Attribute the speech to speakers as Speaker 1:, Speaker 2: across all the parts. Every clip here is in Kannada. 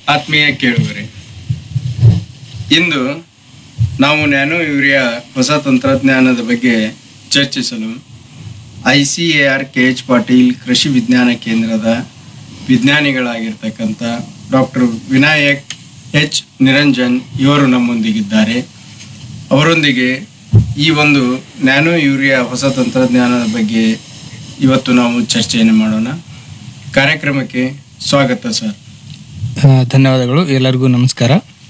Speaker 1: ಆತ್ಮೀಯ ಕೇಳುಗರೆ ಇಂದು ನಾವು ನ್ಯಾನೋ ಯೂರಿಯಾ ಹೊಸ ತಂತ್ರಜ್ಞಾನದ ಬಗ್ಗೆ ಚರ್ಚಿಸಲು I C A R K H Patil ಕೃಷಿ ವಿಜ್ಞಾನ ಕೇಂದ್ರದ ವಿಜ್ಞಾನಿಗಳಾಗಿರ್ತಕ್ಕಂಥ ಡಾಕ್ಟರ್ ವಿನಾಯಕ್ ಎಚ್ ನಿರಂಜನ್ ಇವರು ನಮ್ಮೊಂದಿಗಿದ್ದಾರೆ ಅವರೊಂದಿಗೆ ಈ ಒಂದು ನ್ಯಾನೋ ಯೂರಿಯಾ ಹೊಸ ತಂತ್ರಜ್ಞಾನದ ಬಗ್ಗೆ ಇವತ್ತು ನಾವು ಚರ್ಚೆಯನ್ನು ಮಾಡೋಣ ಕಾರ್ಯಕ್ರಮಕ್ಕೆ ಸ್ವಾಗತ ಸರ್
Speaker 2: ಆ, ಧನ್ಯವಾದಗಳು ಎಲ್ಲರಿಗೂ ನಮಸ್ಕಾರ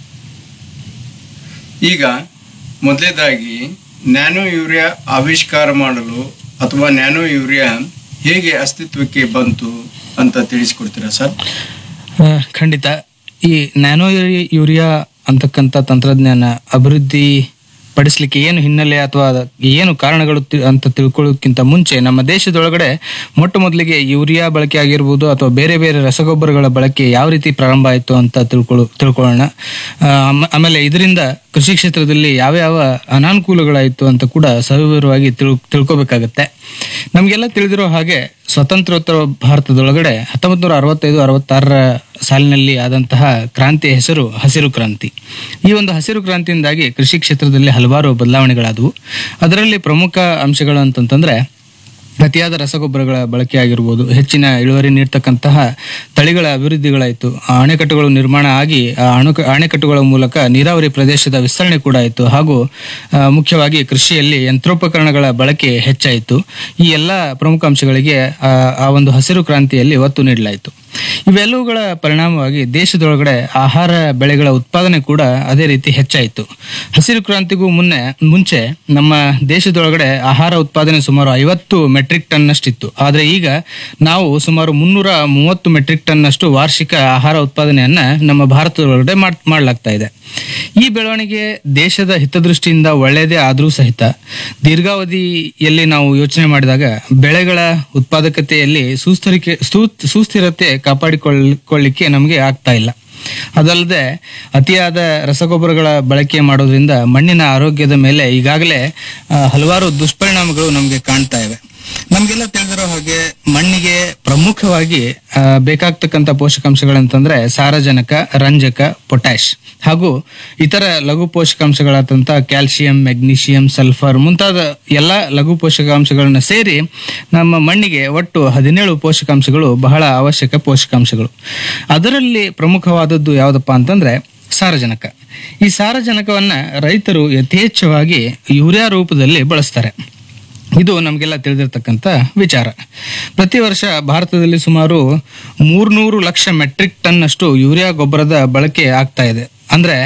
Speaker 1: ಈಗ ಮೊದಲೇದಾಗಿ ನ್ಯಾನೋ ಯೂರಿಯಾ ಆವಿಷ್ಕಾರ ಮಾಡಲು ಅಥವಾ ನ್ಯಾನೋ ಯೂರಿಯಾ ಹೇಗೆ ಅಸ್ತಿತ್ವಕ್ಕೆ ಬಂತು ಅಂತ ತಿಳಿಸ್ಕೊಡ್ತೀರಾ ಸರ್
Speaker 2: ಆ, ಖಂಡಿತ ಈ ನ್ಯಾನೋ ಯೂರಿ- ಯೂರಿಯಾ ಅಂತಕ್ಕಂಥ ತಂತ್ರಜ್ಞಾನ ಅಭಿವೃದ್ಧಿ ಪಡಿಸ್ಲಿಕ್ಕೆ ಏನು ಹಿನ್ನೆಲೆ ಅಥವಾ ಅದ- ಏನು ಕಾರಣಗಳು ತಿ- ಅಂತ ತಿಳ್ಕೊಳ್ಳೋಕ್ಕಿಂತ ಮುಂಚೆ ನಮ್ಮ ದೇಶದೊಳಗಡೆ ಮೊಟ್ಟ ಮೊದಲಿಗೆ ಯೂರಿಯಾ ಬಳಕೆ ಆಗಿರ್ಬೋದು ಅಥವಾ ಬೇರೆ ಬೇರೆ ರಸಗೊಬ್ಬರಗಳ ಬಳಕೆ ಯಾವ ರೀತಿ ಪ್ರಾರಂಭ ಆಯಿತು ಅಂತ ತಿಳ್ಕೊಳ್ಳೋ ತಿಳ್ಕೊಳ್ಳೋಣ ಆ, ಆಮ- ಆಮೇಲೆ ಇದರಿಂದ ಕೃಷಿ ಕ್ಷೇತ್ರದಲ್ಲಿ ಯಾವ ಯಾವ ಅನಾನುಕೂಲಗಳಾಯಿತು ಅಂತ ಕೂಡ ಸವಿವರವಾಗಿ ತಿಳ್ ತಿಳ್ಕೊಬೇಕಾಗತ್ತೆ ನಮಗೆಲ್ಲ ತಿಳಿದಿರೋ ಹಾಗೆ ಸ್ವತಂತ್ರೋತ್ತರ ಭಾರತದೊಳಗಡೆ ಹತ್ತೊಂಬತ್ತು ನೂರ ಅರವತ್ತೈದು ಅರವತ್ತಾರರ ಸಾಲಿನಲ್ಲಿ ಆದಂತಹ ಕ್ರಾಂತಿಯ ಹೆಸರು ಹಸಿರು ಕ್ರಾಂತಿ ಈ ಒಂದು ಹಸಿರು ಕ್ರಾಂತಿಯಿಂದಾಗಿ ಕೃಷಿ ಕ್ಷೇತ್ರದಲ್ಲಿ ಹಲವಾರು ಬದಲಾವಣೆಗಳಾದವು ಅದರಲ್ಲಿ ಪ್ರಮುಖ ಅಂಶಗಳು ಅಂತಂತಂದ್ರೆ ಅತಿಯಾದ ರಸಗೊಬ್ಬರಗಳ ಬಳಕೆ ಆಗಿರ್ಬೋದು ಹೆಚ್ಚಿನ ಇಳುವರಿ ನೀಡ್ತಕ್ಕಂತಹ ತಳಿಗಳ ಅಭಿವೃದ್ಧಿಗಳಾಯಿತು ಆ ಅಣೆಕಟ್ಟುಗಳು ನಿರ್ಮಾಣ ಆಗಿ ಆ ಅಣುಕ ಅಣೆಕಟ್ಟುಗಳ ಮೂಲಕ ನೀರಾವರಿ ಪ್ರದೇಶದ ವಿಸ್ತರಣೆ ಕೂಡ ಆಯಿತು ಹಾಗೂ ಆ, ಮುಖ್ಯವಾಗಿ ಕೃಷಿಯಲ್ಲಿ ಯಂತ್ರೋಪಕರಣಗಳ ಬಳಕೆ ಹೆಚ್ಚಾಯಿತು ಈ ಎಲ್ಲ ಪ್ರಮುಖ ಅಂಶಗಳಿಗೆ ಆ, ಆ ಒಂದು ಹಸಿರು ಕ್ರಾಂತಿಯಲ್ಲಿ ಒತ್ತು ನೀಡಲಾಯಿತು ಇವೆಲ್ಲವುಗಳ ಪರಿಣಾಮವಾಗಿ ದೇಶದೊಳಗಡೆ ಆಹಾರ ಬೆಳೆಗಳ ಉತ್ಪಾದನೆ ಕೂಡ ಅದೇ ರೀತಿ ಹೆಚ್ಚಾಯಿತು ಹಸಿರು ಕ್ರಾಂತಿಗೂ ಮುನ್ನೆ ಮುಂಚೆ ನಮ್ಮ ದೇಶದೊಳಗಡೆ ಆಹಾರ ಉತ್ಪಾದನೆ ಸುಮಾರು ಐವತ್ತು ಮೆಟ್ರಿಕ್ ಟನ್ನಷ್ಟಿತ್ತು ಆದರೆ ಈಗ ನಾವು ಸುಮಾರು ಮುನ್ನೂರ ಮೂವತ್ತು ಮೆಟ್ರಿಕ್ ಟನ್ನಷ್ಟು ವಾರ್ಷಿಕ ಆಹಾರ ಉತ್ಪಾದನೆಯನ್ನ ನಮ್ಮ ಭಾರತದೊಳಗಡೆ ಮಾಡ್ ಮಾಡಲಾಗ್ತಾ ಇದೆ ಈ ಬೆಳವಣಿಗೆ ದೇಶದ ಹಿತದೃಷ್ಟಿಯಿಂದ ಒಳ್ಳೆಯದೇ ಆದರೂ ಸಹಿತ ದೀರ್ಘಾವಧಿಯಲ್ಲಿ ನಾವು ಯೋಚನೆ ಮಾಡಿದಾಗ ಬೆಳೆಗಳ ಉತ್ಪಾದಕತೆಯಲ್ಲಿ ಸುಸ್ಥಿರಿಕೆ ಸೂ- ಸುಸ್ಥಿರತೆ ಕಾಪಾಡಿಕೊಳ್ಳಿಕ್ಕೆ ನಮಗೆ ಆಗ್ತಾ ಇಲ್ಲ ಅದಲ್ಲದೆ ಅತಿಯಾದ ರಸಗೊಬ್ಬರಗಳ ಬಳಕೆ ಮಾಡೋದ್ರಿಂದ ಮಣ್ಣಿನ ಆರೋಗ್ಯದ ಮೇಲೆ ಈಗಾಗಲೇ ಆ, ಹಲವಾರು ದುಷ್ಪರಿಣಾಮಗಳು ನಮಗೆ ಕಾಣ್ತಾ ಇವೆ ನಮಗೆಲ್ಲ ತಿಳಿದಿರೋ ಹಾಗೆ ಮಣ್ಣಿಗೆ ಪ್ರಮುಖವಾಗಿ ಆ, ಬೇಕಾಗ್ತಕ್ಕಂಥ ಪೋಷಕಾಂಶಗಳಂತಂದ್ರೆ ಸಾರಜನಕ ರಂಜಕ ಪೊಟ್ಯಾಶ್ ಹಾಗೂ ಇತರ ಲಘು ಪೋಷಕಾಂಶಗಳಾದಂಥ ಕ್ಯಾಲ್ಸಿಯಂ ಮೆಗ್ನೀಷಿಯಂ ಸಲ್ಫರ್ ಮುಂತಾದ ಎಲ್ಲ ಲಘು ಪೋಷಕಾಂಶಗಳನ್ನ ಸೇರಿ ನಮ್ಮ ಮಣ್ಣಿಗೆ ಒಟ್ಟು ಹದಿನೇಳು ಪೋಷಕಾಂಶಗಳು ಬಹಳ ಅವಶ್ಯಕ ಪೋಷಕಾಂಶಗಳು ಅದರಲ್ಲಿ ಪ್ರಮುಖವಾದದ್ದು ಯಾವುದಪ್ಪ ಅಂತಂದ್ರೆ ಸಾರಜನಕ ಈ ಸಾರಜನಕವನ್ನ ರೈತರು ಯಥೇಚ್ಛವಾಗಿ ಯೂರಿಯಾ ರೂಪದಲ್ಲಿ ಬಳಸ್ತಾರೆ ಇದು ನಮಗೆಲ್ಲ ತಿಳಿದಿರ್ತಕ್ಕಂಥ ವಿಚಾರ ಪ್ರತಿ ವರ್ಷ ಭಾರತದಲ್ಲಿ ಸುಮಾರು ಮೂರ್ನೂರು ಲಕ್ಷ ಮೆಟ್ರಿಕ್ ಟನ್ ಅಷ್ಟು ಯೂರಿಯಾ ಗೊಬ್ಬರದ ಬಳಕೆ ಆಗ್ತಾ ಇದೆ ಅಂದ್ರೆ